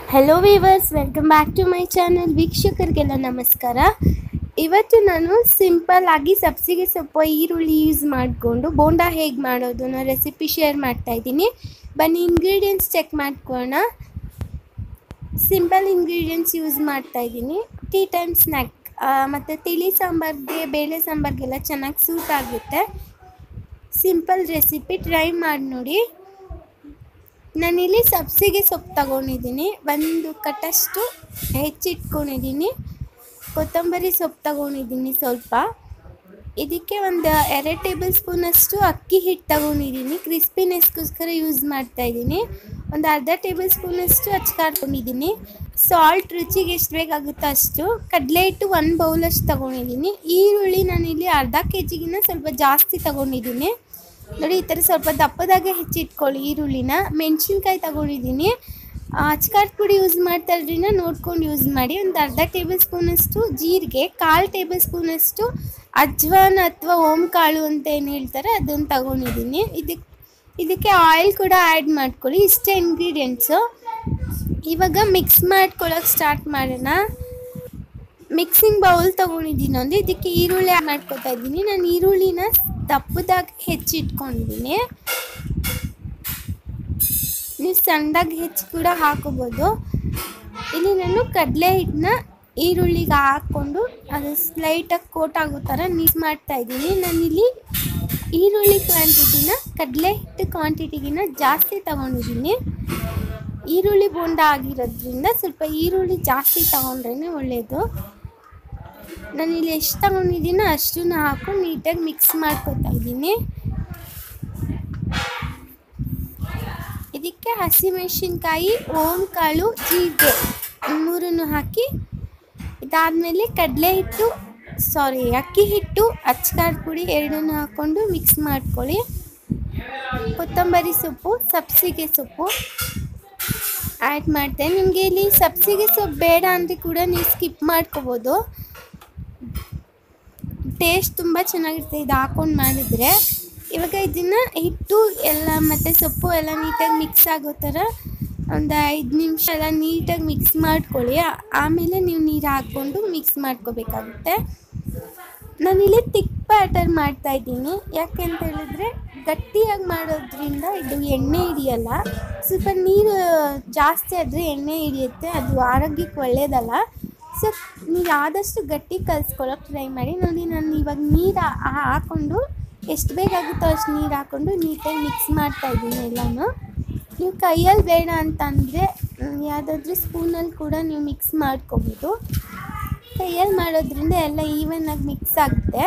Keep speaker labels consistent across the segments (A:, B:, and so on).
A: hello viewers welcome back to my channel ವೀಕ್ಷಕರಿಗೆಲ್ಲ ನಮಸ್ಕಾರ ಇವತ್ತು ನಾನು ಸಿಂಪಲ್ ಆಗಿ ಸಬ್ಸಿಗೆ ಸೊಪ್ಪು ಈರುಳ್ಳಿ ಯೂಸ್ ಮಾಡಿಕೊಂಡು ಬೋಂಡಾ ಹೇಗೆ ಮಾಡೋದು ಅನ್ನೋ ರೆಸಿಪಿ ಶೇರ್ ಮಾಡ್ತಾ ಇದ್ದೀನಿ ಬನ್ನಿ ಇಂಗ್ರೀಡಿಯೆಂಟ್ಸ್ ಚೆಕ್ ಮಾಡ್ಕೊಳ್ಳೋಣ ಸಿಂಪಲ್ ಇಂಗ್ರೀಡಿಯೆಂಟ್ಸ್ ಯೂಸ್ ಮಾಡ್ತಾ ಇದ್ದೀನಿ ಟೀ ಟೈಮ್ ಸ್ನ್ಯಾಕ್ ಮತ್ತು ತಿಳಿ ಸಾಂಬಾರ್ಗೆ ಬೇಳೆ ಸಾಂಬಾರ್ಗೆಲ್ಲ ಚೆನ್ನಾಗಿ ಸೂಟ್ ಆಗುತ್ತೆ ಸಿಂಪಲ್ ರೆಸಿಪಿ ಟ್ರೈ ಮಾಡಿ ನೋಡಿ ನಾನಿಲ್ಲಿ ಸಬ್ಸಿಗೆ ಸೊಪ್ಪು ತಗೊಂಡಿದ್ದೀನಿ ಒಂದು ಕಟ್ಟಷ್ಟು ಹೆಚ್ಚಿಟ್ಕೊಂಡಿದ್ದೀನಿ ಕೊತ್ತಂಬರಿ ಸೊಪ್ಪು ತಗೊಂಡಿದ್ದೀನಿ ಸ್ವಲ್ಪ ಇದಕ್ಕೆ ಒಂದು ಎರಡು ಟೇಬಲ್ ಸ್ಪೂನಷ್ಟು ಅಕ್ಕಿ ಹಿಟ್ಟು ತಗೊಂಡಿದ್ದೀನಿ ಕ್ರಿಸ್ಪಿನೆಸ್ಗೋಸ್ಕರ ಯೂಸ್ ಮಾಡ್ತಾ ಇದ್ದೀನಿ ಒಂದು ಅರ್ಧ ಟೇಬಲ್ ಸ್ಪೂನಷ್ಟು ಹಚ್ಕಾಡ್ಕೊಂಡಿದ್ದೀನಿ ಸಾಲ್ಟ್ ರುಚಿಗೆ ಎಷ್ಟು ಬೇಕಾಗುತ್ತೋ ಅಷ್ಟು ಕಡಲೆ ಹಿಟ್ಟು ಒಂದು ಬೌಲಷ್ಟು ತಗೊಂಡಿದ್ದೀನಿ ಈರುಳ್ಳಿ ನಾನಿಲ್ಲಿ ಅರ್ಧ ಕೆ ಜಿಗಿನ್ನ ಸ್ವಲ್ಪ ಜಾಸ್ತಿ ತಗೊಂಡಿದ್ದೀನಿ ನೋಡಿ ಈ ಥರ ಸ್ವಲ್ಪ ದಪ್ಪದಾಗೆ ಹೆಚ್ಚಿಟ್ಕೊಳ್ಳಿ ಈರುಳ್ಳಿನ ಮೆಣಸಿನ್ಕಾಯಿ ತಗೊಂಡಿದ್ದೀನಿ ಅಚ್ಕಾರದ ಪುಡಿ ಯೂಸ್ ಮಾಡ್ತಾ ಇದ್ರಿಂದ ನೋಡ್ಕೊಂಡು ಯೂಸ್ ಮಾಡಿ ಒಂದು ಅರ್ಧ ಟೇಬಲ್ ಸ್ಪೂನಷ್ಟು ಜೀರಿಗೆ ಕಾಲು ಟೇಬಲ್ ಸ್ಪೂನಷ್ಟು ಅಜ್ವಾನ್ ಅಥವಾ ಓಂ ಕಾಳು ಅಂತ ಏನು ಹೇಳ್ತಾರೆ ಅದನ್ನು ತಗೊಂಡಿದ್ದೀನಿ ಇದಕ್ಕೆ ಇದಕ್ಕೆ ಆಯಿಲ್ ಕೂಡ ಆ್ಯಡ್ ಮಾಡ್ಕೊಳ್ಳಿ ಇಷ್ಟೇ ಇಂಗ್ರೀಡಿಯೆಂಟ್ಸು ಇವಾಗ ಮಿಕ್ಸ್ ಮಾಡ್ಕೊಳ್ಳೋಕೆ ಸ್ಟಾರ್ಟ್ ಮಾಡೋಣ ಮಿಕ್ಸಿಂಗ್ ಬೌಲ್ ತೊಗೊಂಡಿದ್ದೀನಿ ಒಂದು ಇದಕ್ಕೆ ಈರುಳ್ಳಿ ಆ್ಯಡ್ ಮಾಡ್ಕೊತಾ ಇದ್ದೀನಿ ನಾನು ಈರುಳ್ಳಿನ ದಪ್ಪದಾಗಿ ಹೆಚ್ಚಿಟ್ಕೊಂಡಿದ್ದೀನಿ ನೀವು ಸಣ್ಣದಾಗಿ ಹೆಚ್ಚಿ ಕೂಡ ಹಾಕೋಬೋದು ಇಲ್ಲಿ ನಾನು ಕಡಲೆ ಹಿಟ್ಟನ್ನ ಈರುಳ್ಳಿಗೆ ಹಾಕ್ಕೊಂಡು ಅದು ಸ್ಲೈಟಾಗಿ ಕೋಟ್ ಆಗೋ ಥರ ಮಿಕ್ಸ್ ಮಾಡ್ತಾ ಇದ್ದೀನಿ ನಾನಿಲ್ಲಿ ಈರುಳ್ಳಿ ಕ್ವಾಂಟಿಟಿನ ಕಡಲೆ ಹಿಟ್ಟು ಕ್ವಾಂಟಿಟಿಗಿನ ಜಾಸ್ತಿ ತಗೊಂಡಿದ್ದೀನಿ ಈರುಳ್ಳಿ ಬೋಂಡ ಆಗಿರೋದ್ರಿಂದ ಸ್ವಲ್ಪ ಈರುಳ್ಳಿ ಜಾಸ್ತಿ ತಗೊಂಡ್ರೇ ಒಳ್ಳೆಯದು ನಾನಿಲ್ಲಿ ಎಷ್ಟು ತಗೊಂಡಿದ್ದೀನೋ ಅಷ್ಟನ್ನ ಹಾಕೊಂಡು ನೀಟಾಗಿ ಮಿಕ್ಸ್ ಮಾಡ್ಕೊತಾ ಇದ್ದೀನಿ ಇದಕ್ಕೆ ಹಸಿಮೆಣಸಿನ್ಕಾಯಿ ಓಂ ಕಾಳು ಜೀರಿಗೆ ಮೂರನ್ನು ಹಾಕಿ ಇದಾದಮೇಲೆ ಕಡಲೆ ಹಿಟ್ಟು ಸಾರಿ ಅಕ್ಕಿ ಹಿಟ್ಟು ಅಚ್ಕಾರದ ಪುಡಿ ಎರಡನ್ನು ಹಾಕ್ಕೊಂಡು ಮಿಕ್ಸ್ ಮಾಡ್ಕೊಳ್ಳಿ ಕೊತ್ತಂಬರಿ ಸೊಪ್ಪು ಸಬ್ಸಿಗೆ ಸೊಪ್ಪು ಆ್ಯಡ್ ಮಾಡ್ತೇನೆ ನಿಮಗೆ ಇಲ್ಲಿ ಸಬ್ಸಿಗೆ ಸೊಪ್ಪು ಬೇಡ ಅಂದರೆ ಕೂಡ ನೀವು ಸ್ಕಿಪ್ ಮಾಡ್ಕೋಬೋದು ಟೇಸ್ಟ್ ತುಂಬ ಚೆನ್ನಾಗಿರುತ್ತೆ ಇದು ಹಾಕೊಂಡು ಮಾಡಿದರೆ ಇವಾಗ ಇದನ್ನು ಹಿಟ್ಟು ಎಲ್ಲ ಮತ್ತು ಸೊಪ್ಪು ಎಲ್ಲ ನೀಟಾಗಿ ಮಿಕ್ಸ್ ಆಗೋ ಥರ ಒಂದು ಐದು ನಿಮಿಷ ಎಲ್ಲ ನೀಟಾಗಿ ಮಿಕ್ಸ್ ಮಾಡ್ಕೊಳ್ಳಿ ಆಮೇಲೆ ನೀವು ನೀರು ಹಾಕ್ಕೊಂಡು ಮಿಕ್ಸ್ ಮಾಡ್ಕೋಬೇಕಾಗುತ್ತೆ ನಾನಿಲ್ಲಿ ತಿಕ್ ಬ್ಯಾಟರ್ ಮಾಡ್ತಾ ಇದ್ದೀನಿ ಯಾಕೆ ಅಂತ ಹೇಳಿದ್ರೆ ಗಟ್ಟಿಯಾಗಿ ಮಾಡೋದ್ರಿಂದ ಇದು ಎಣ್ಣೆ ಹಿಡಿಯಲ್ಲ ಸ್ವಲ್ಪ ನೀರು ಜಾಸ್ತಿ ಆದರೆ ಎಣ್ಣೆ ಹಿಡಿಯುತ್ತೆ ಅದು ಆರೋಗ್ಯಕ್ಕೆ ಒಳ್ಳೆಯದಲ್ಲ ಸೊ ನೀವು ಆದಷ್ಟು ಗಟ್ಟಿ ಕಲಿಸ್ಕೊಳ್ಳೋಕೆ ಟ್ರೈ ಮಾಡಿ ನೋಡಿ ನಾನು ಇವಾಗ ನೀರು ಹಾಕ್ಕೊಂಡು ಎಷ್ಟು ಬೇಕಾಗುತ್ತೋ ಅಷ್ಟು ನೀರು ಹಾಕ್ಕೊಂಡು ನೀಟಾಗಿ ಮಿಕ್ಸ್ ಮಾಡ್ತಾ ಇದ್ದೀನಿ ಎಲ್ಲನೂ ನೀವು ಕೈಯಲ್ಲಿ ಬೇಡ ಅಂತಂದರೆ ಯಾವುದಾದ್ರೂ ಸ್ಪೂನಲ್ಲಿ ಕೂಡ ನೀವು ಮಿಕ್ಸ್ ಮಾಡ್ಕೋಬೋದು ಕೈಯಲ್ಲಿ ಮಾಡೋದ್ರಿಂದ ಎಲ್ಲ ಈವನ್ನಾಗಿ ಮಿಕ್ಸ್ ಆಗುತ್ತೆ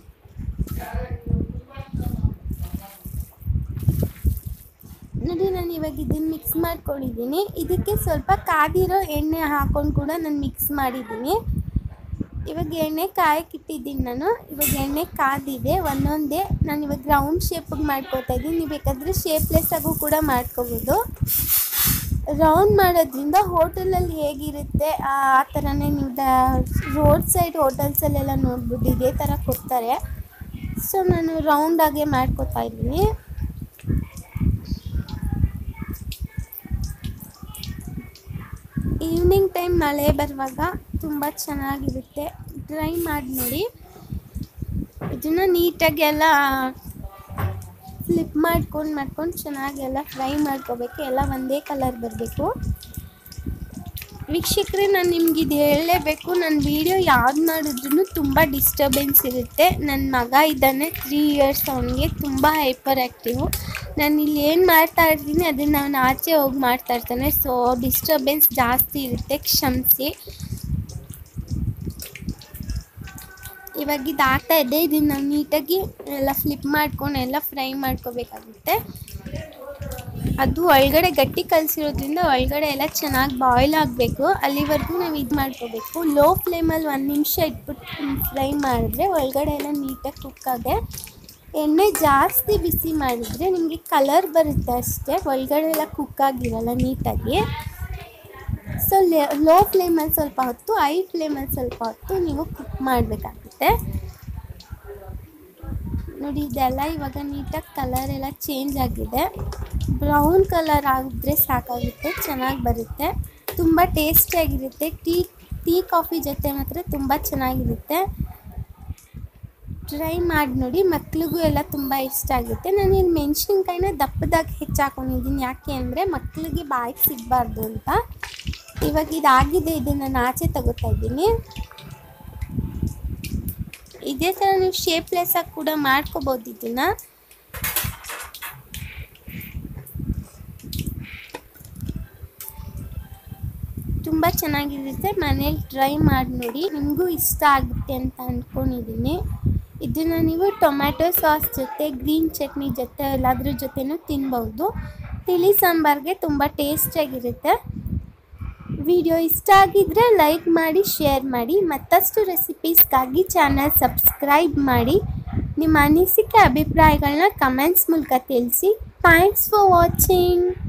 A: ನೋಡಿ ನಾನು ಇವಾಗ ಇದನ್ನು ಮಿಕ್ಸ್ ಮಾಡ್ಕೊಂಡಿದ್ದೀನಿ ಇದಕ್ಕೆ ಸ್ವಲ್ಪ ಕಾದಿರೋ ಎಣ್ಣೆ ಹಾಕೊಂಡು ಕೂಡ ನಾನು ಮಿಕ್ಸ್ ಮಾಡಿದ್ದೀನಿ ಇವಾಗ ಎಣ್ಣೆ ಕಾಯಕ್ಕಿಟ್ಟಿದ್ದೀನಿ ನಾನು ಇವಾಗ ಎಣ್ಣೆ ಕಾದಿದೆ ಒಂದೊಂದೇ ನಾನು ಇವಾಗ ರೌಂಡ್ ಶೇಪಿಗೆ ಮಾಡ್ಕೋತಾ ಇದ್ದೀನಿ ನೀವು ಬೇಕಾದರೆ ಶೇಪ್ಲೆಸ್ ಆಗು ಕೂಡ ಮಾಡ್ಕೋಬೋದು ರೌಂಡ್ ಮಾಡೋದ್ರಿಂದ ಹೋಟೆಲಲ್ಲಿ ಹೇಗಿರುತ್ತೆ ಆ ಥರನೇ ನೀವು ದ ರೋಡ್ ಸೈಡ್ ಹೋಟೆಲ್ಸಲ್ಲೆಲ್ಲ ನೋಡ್ಬೋದು ಇದೇ ಥರ ಕೊಡ್ತಾರೆ ಸೊ ನಾನು ರೌಂಡಾಗೆ ಮಾಡ್ಕೋತಾ ಇದ್ದೀನಿ ಈವ್ನಿಂಗ್ ಟೈಮ್ ಮಳೆ ಬರುವಾಗ ತುಂಬ ಚೆನ್ನಾಗಿರುತ್ತೆ ಟ್ರೈ ಮಾಡಿ ನೋಡಿ ಇದನ್ನು ನೀಟಾಗಿ ಎಲ್ಲ ಫ್ಲಿಪ್ ಮಾಡ್ಕೊಂಡು ಮಾಡ್ಕೊಂಡು ಚೆನ್ನಾಗಿ ಎಲ್ಲ ಫ್ರೈ ಮಾಡ್ಕೋಬೇಕು ಎಲ್ಲ ಒಂದೇ ಕಲರ್ ಬರಬೇಕು ವೀಕ್ಷಕರೇ ನಾನು ನಿಮ್ಗೆ ಇದು ಹೇಳಲೇಬೇಕು ನನ್ನ ವೀಡಿಯೋ ಯಾವ್ದು ಮಾಡಿದ್ರೂ ತುಂಬ ಡಿಸ್ಟರ್ಬೆನ್ಸ್ ಇರುತ್ತೆ ನನ್ನ ಮಗ ಇದ್ದಾನೆ ತ್ರೀ ಇಯರ್ಸ್ ಅವನಿಗೆ ತುಂಬ ಹೈಪರ್ ಆ್ಯಕ್ಟಿವು ನಾನು ಇಲ್ಲಿ ಏನು ಮಾಡ್ತಾ ಇರ್ತೀನಿ ಅದನ್ನು ಅವನು ಆಚೆ ಹೋಗಿ ಮಾಡ್ತಾ ಇರ್ತಾನೆ ಸೊ ಡಿಸ್ಟರ್ಬೆನ್ಸ್ ಜಾಸ್ತಿ ಇರುತ್ತೆ ಕ್ಷಮಿಸಿ ಇವಾಗ ಇದು ಆಗ್ತಾ ಇದೆ ಇದನ್ನು ನಾವು ನೀಟಾಗಿ ಎಲ್ಲ ಫ್ಲಿಪ್ ಮಾಡ್ಕೊಂಡು ಎಲ್ಲ ಫ್ರೈ ಮಾಡ್ಕೋಬೇಕಾಗುತ್ತೆ ಅದು ಒಳಗಡೆ ಗಟ್ಟಿ ಕಲಿಸಿರೋದ್ರಿಂದ ಒಳಗಡೆ ಎಲ್ಲ ಚೆನ್ನಾಗಿ ಬಾಯ್ಲ್ ಆಗಬೇಕು ಅಲ್ಲಿವರೆಗೂ ನಾವು ಇದು ಮಾಡ್ಕೋಬೇಕು ಲೋ ಫ್ಲೇಮಲ್ಲಿ ಒಂದು ನಿಮಿಷ ಇಟ್ಬಿಟ್ಟು ಫ್ರೈ ಮಾಡಿದ್ರೆ ಒಳಗಡೆ ಎಲ್ಲ ನೀಟಾಗಿ ಕುಕ್ ಆಗೆ ಎಣ್ಣೆ ಜಾಸ್ತಿ ಬಿಸಿ ಮಾಡಿದರೆ ನಿಮಗೆ ಕಲರ್ ಬರುತ್ತೆ ಅಷ್ಟೇ ಒಳಗಡೆ ಎಲ್ಲ ಕುಕ್ ಆಗಿರಲ್ಲ ನೀಟಾಗಿ ಸೊ ಲೋ ಫ್ಲೇಮಲ್ಲಿ ಸ್ವಲ್ಪ ಹೊತ್ತು ಐ ಫ್ಲೇಮಲ್ಲಿ ಸ್ವಲ್ಪ ಹೊತ್ತು ನೀವು ಕುಕ್ ಮಾಡಬೇಕಾಗುತ್ತೆ ನೋಡಿ ಇದೆಲ್ಲ ಇವಾಗ ನೀಟಾಗಿ ಕಲರ್ ಎಲ್ಲ ಚೇಂಜ್ ಆಗಿದೆ ಬ್ರೌನ್ ಕಲರ್ ಆಗಿದ್ರೆ ಸಾಕಾಗುತ್ತೆ ಚೆನ್ನಾಗಿ ಬರುತ್ತೆ ತುಂಬ ಟೇಸ್ಟಿಯಾಗಿರುತ್ತೆ ಟೀ ಟೀ ಕಾಫಿ ಜೊತೆ ಮಾತ್ರ ತುಂಬ ಚೆನ್ನಾಗಿರುತ್ತೆ ಟ್ರೈ ಮಾಡಿ ನೋಡಿ ಮಕ್ಳಿಗೂ ಎಲ್ಲ ತುಂಬ ಇಷ್ಟ ಆಗುತ್ತೆ ನಾನು ಇಲ್ಲಿ ಮೆಣಸಿನ್ಕಾಯಿನ ದಪ್ಪದಾಗಿ ಹೆಚ್ಚು ಹಾಕೊಂಡಿದ್ದೀನಿ ಯಾಕೆ ಅಂದರೆ ಮಕ್ಕಳಿಗೆ ಬಾಯಿಗೆ ಸಿಗಬಾರ್ದು ಅಂತ ಇವಾಗ ಇದಾಗಿದೆ ಇದನ್ನು ನಾನು ಆಚೆ ತಗೋತಾ ಇದ್ದೀನಿ ಇದೇ ಥರ ನೀವು ಶೇಪ್ಲೆಸ್ ಆಗಿ ಕೂಡ ಮಾಡ್ಕೋಬೋದು ಇದನ್ನು ತುಂಬ ಚೆನ್ನಾಗಿರುತ್ತೆ ಮನೇಲಿ ಟ್ರೈ ಮಾಡಿ ನೋಡಿ ನಿಮಗೂ ಇಷ್ಟ ಆಗುತ್ತೆ ಅಂತ ಅಂದ್ಕೊಂಡಿದ್ದೀನಿ ಇದನ್ನು ನೀವು ಟೊಮ್ಯಾಟೊ ಸಾಸ್ ಜೊತೆ ಗ್ರೀನ್ ಚಟ್ನಿ ಜೊತೆ ಎಲ್ಲದ್ರ ಜೊತೆನೂ ತಿನ್ಬೋದು ತಿಳಿ ಸಾಂಬಾರಿಗೆ ತುಂಬ ಟೇಸ್ಟಿಯಾಗಿರುತ್ತೆ ವಿಡಿಯೋ ಇಷ್ಟ ಆಗಿದ್ದರೆ ಲೈಕ್ ಮಾಡಿ ಶೇರ್ ಮಾಡಿ ಮತ್ತಷ್ಟು ರೆಸಿಪೀಸ್ಗಾಗಿ ಚಾನಲ್ ಸಬ್ಸ್ಕ್ರೈಬ್ ಮಾಡಿ ನಿಮ್ಮ ಅನಿಸಿಕೆ ಅಭಿಪ್ರಾಯಗಳನ್ನ ಕಮೆಂಟ್ಸ್ ಮೂಲಕ ತಿಳಿಸಿ ಥ್ಯಾಂಕ್ಸ್ ಫಾರ್ ವಾಚಿಂಗ್